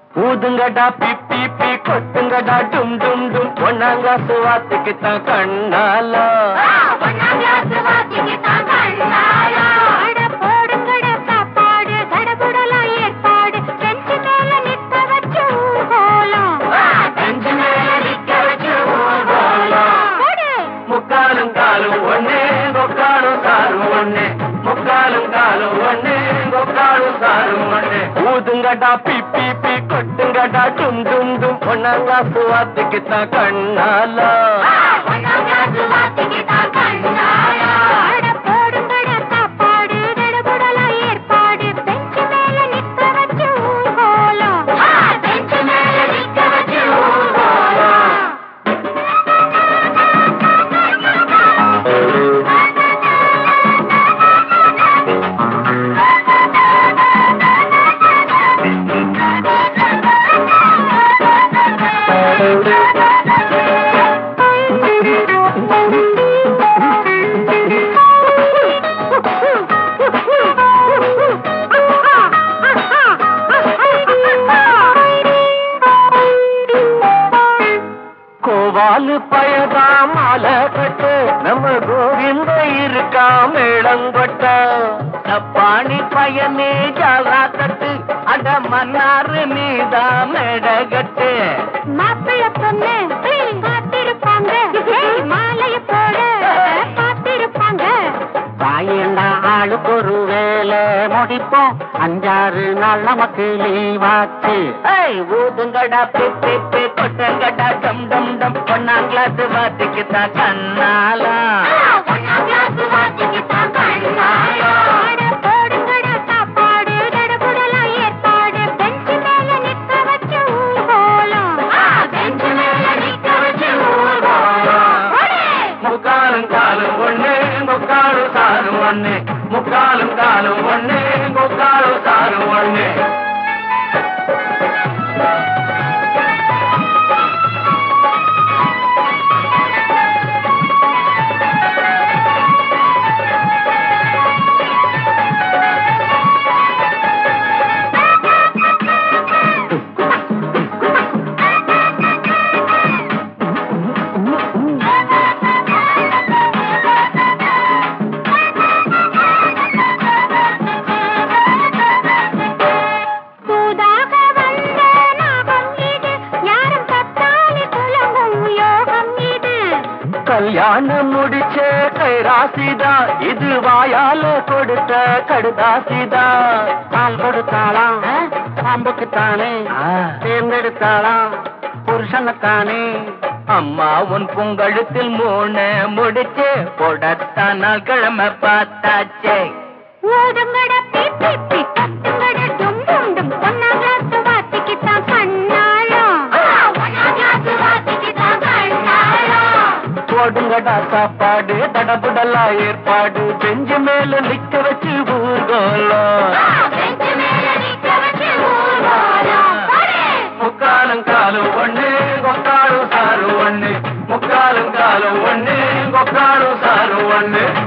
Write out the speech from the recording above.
ஊதுங்கடா பிப்பி B கொட்டுங்கடா டும் டும் டும் ஒன்னாங்க சுவாத்துக்கு தான் கண்ணால அட போடுங்கட சாப்பாடு தடபுடலாம் ஏற்பாடு பெஞ்சு மேல நிக்க வச்சு ஊர்கோலம் பெஞ்சு மேல நிக்க வச்சு ஊர்வலம். போடு. முக்காலும் காலும் ஒண்ணு கொக்காலும் சாரும் ஒண்ணு முக்காலும் காலும் ஒண்ணு கொக்காலும் சாரும் ஒண்ணு ஊதுங்கடா பிப்பி பி கொட்டுங்கடா டும் டும் டும் ஒன்னாங்க சுவாத்துக்கு தான் கண்ணால அட போடுங்கட சாப்பாடு தடபுடலாம் ஏற்பாடு பெஞ்சு மேல நிக்க வச்சு ஊர்கோலம் பெஞ்சு மேல நிக்க வச்சு ஊர்கோலம் கோவாலு பயதா மாலை கட்டு நம்ம கோவிந்த இருக்கா மேளங்கொட்ட தப்பாணி பயனே ஜாலா கட்டு அட மன்னாரு நீதா மேடகட்டு மாப்பிள்ளை பொண்ணு காத்திருப்பாங்க ஏய், மாலைய போட காத்திருப்பாங்க தாயண்டா ஆளுக்கு ஒரு வேலை முடிப்போம் அஞ்சாறு நாள் நமக்கு லீவாச்சு ஊதுங்கடா பிப்பி பி கொட்டங்கடா டம் டம் டம் ஒன்னாம் கிளாஸ் வாத்திக்கு தான் கண்ணாலா அட போடுங்கடா சாப்பாடு தடபுடலாம் ஏற்பாடு பெஞ்சு மேல நிக்க வச்சு ஊர்கோலம் பெஞ்சு மேல நிக்க வச்சு ஊர்கோலம் போடு. முக்காலும் காலும் ஒண்ணு முக்காலும் சாரும் ஒண்ணு முக்காலும் காலும் ஒண்ணு முக்காலும் சாரும் ஒண்ணு தூதாக வந்த நாகம் இது யாரும் பத்தாலி குலங்கும் யோகம் இது கல்யாணம் முடிச்ச கைராசிதா இது வாயால கொடுத்த கடுதாசிதா பால் கொடுத்தாளாம் பாம்புக்கு தானே தேர்ந்தெடுத்தாளாம் புருஷனுக்கானே அம்மா உன் பொங்கழுத்தில் மூணு முடிச்சு போடத்தான் நாள் கிழமை பார்த்தாச்சே ஊதுங்கட பிப்பி பி கத்துங்கட டும் டும் டும் ஒன்னாம் கிளாஸ் வாத்திக்கு தான் கண்ணாலம் ஒன்னாம் கிளாஸ் வாத்திக்கு தான் கண்ணாலம் போடுங்கடா சாப்பாடு தடபுடலா ஏற்பாடு பெஞ்சு மேல நிக்க வச்சு ஊர்கோலம் பெஞ்சு மேல நிக்க வச்சு ஊர்வலம் போடு. முக்காலும் காலும் ஒண்ணு கொக்காலும் சாரு ஒண்ணு முக்காலும் காலும் ஒண்ணு கொக்காலும் சாரு ஒண்ணு